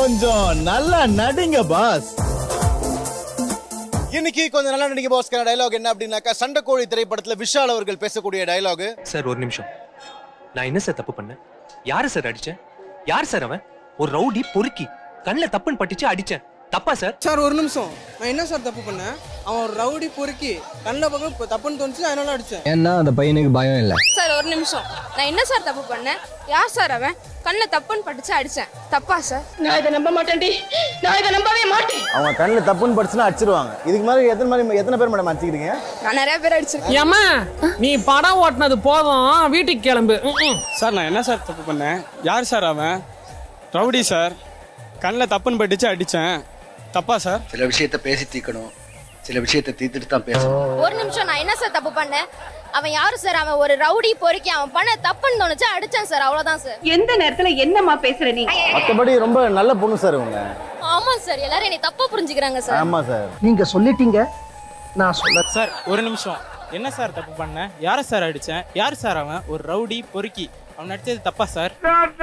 கொஞ்சம் நல்லா நடிங்க பாஸ் இன்னைக்கு கொஞ்சம் நல்லா நடிங்க பாஸ்கான டயலாக் என்ன அப்படின்னாக்கா சண்டைக்கோழி திரைப்படத்துல விஷால் அவர்கள் பேசக்கூடிய டயலாக் சார் ஒரு நிமிஷம் நான் என்ன சார் தப்பு பண்ணேன் யாரு சார் அடிச்சேன் யார் சார் அவன் ஒரு ரவுடி பொறுக்கி கண்ணில் தப்புன்னு பட்டுச்சு அடிச்சேன் தப்பா சார் சார் ஒரு நிமிஷம் நான் என்ன சார் தப்பு பண்ணேன் அவன் ஒரு ரவுடி பொறுக்கி கண்ணில் பக்கம் இப்போ தப்புன்னு தோணுச்சு அதனால அடிச்சேன் ஏன்னா அந்த பையனுக்கு பயம் இல்லை சார் ஒரு நிமிஷம் நான் என்ன சார் தப்பு பண்ணேன் யார் சார் அவன் கண்ணில் தப்புன்னு பட்டுச்சு அடிச்சேன் தப்பா சார் நான் இதை நம்ப மாட்டேன்டி நான் இதை நம்பவே மாட்டேன் அவங்க கண்ணில் தப்புன்னு படிச்சுன்னா அடிச்சிருவாங்க இதுக்கு மாதிரி எத்தனை மாதிரி எத்தனை பேர் மேடம் அடிச்சுக்கிறீங்க நான் நிறைய பேர் அடிச்சிருக்கேன் ஏம்மா நீ படம் ஓட்டினது போதும் வீட்டுக்கு கிளம்பு ம்ம். சார் நான் என்ன சார் தப்பு பண்ணேன் யார் சார் அவன் ரவுடி சார் கண்ணில் தப்புன்னு பட்டுச்சு அடித்தேன் தப்பா சார் சில விஷயத்த பேசி தீர்க்கணும் சில விஷயத்தை தீர்த்துட்டு தான் பேசணும் ஒரு நிமிஷம் நான் என்ன சார் தப்பு பண்ணேன் அவன் யாரு சார் அவன் ஒரு ரவுடி பொறுக்கி அவன் பண்ண தப்புன்னு தோணுச்சு அடிச்சேன் சார் அவ்வளவுதான் சார் எந்த நேரத்துல என்னம்மா பேசுற நீ மற்றபடி ரொம்ப நல்ல பொண்ணு சார் இவங்க ஆமா சார் எல்லாரும் என்னை தப்பா புரிஞ்சுக்கிறாங்க சார் ஆமா சார் நீங்க சொல்லிட்டீங்க நான் சொல்ல சார் ஒரு நிமிஷம் என்ன சார் தப்பு பண்ணேன் யாரை சார் அடித்தேன் யார் சார் அவன் ஒரு ரவுடி பொறுக்கி அவன் அடித்தது தப்பா சார்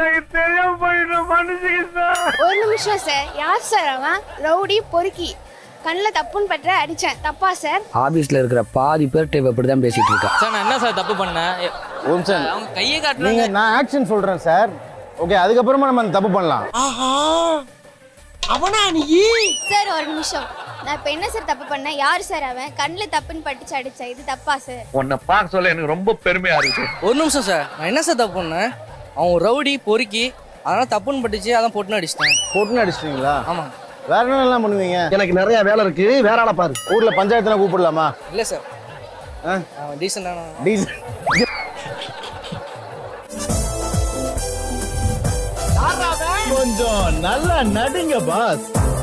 ஒரு நிமிஷம் சார் யார் சார் அவன் ரவுடி பொறுக்கி கண்ணில் தப்புன்னு பற்ற அடிச்சேன் தப்பா சார் ஆபீஸ்ல இருக்கிற பாதி பேர்கிட்ட இவ இப்படிதான் பேசிட்டு இருக்கா சார் நான் என்ன சார் தப்பு பண்ணேன் ஒரு நிமிஷம் அவங்க கையை நீங்க காட்டுறாங்க நான் ஆக்ஷன் சொல்றேன் சார் ஓகே அதுக்கப்புறமா நம்ம அந்த தப்பு பண்ணலாம் சார் ஒரு நிமிஷம் நான் இப்போ என்ன சார் தப்பு பண்ணேன் யார் சார் அவன் கண்ணில் தப்புன்னு பட்டுச்சு அடிச்சேன் இது தப்பா சார் உன்னை பார்க்க சொல்ல எனக்கு ரொம்ப பெருமையா இருக்கு ஒரு நிமிஷம் சார் நான் என்ன சார் தப்பு பண்ணேன் அவன் ஒரு ரவுடி பொறுக்கி அதனால தப்புன்னு பட்டுச்சு அதான் போட்டுன்னு அடிச்சிட்டேன் போட்டுன்னு அடிச்சிட்டீங்களா ஆமாம் வேற என்னெல்லாம் பண்ணுவீங்க எனக்கு நிறைய வேலை இருக்கு வேற ஆளை பாரு ஊர்ல பஞ்சாயத்துல கூப்பிடலாமா இல்லை சார் ஆ? அவன் டீசெண்டான டீசல் கொஞ்சம் நல்லா நடிங்க பாஸ்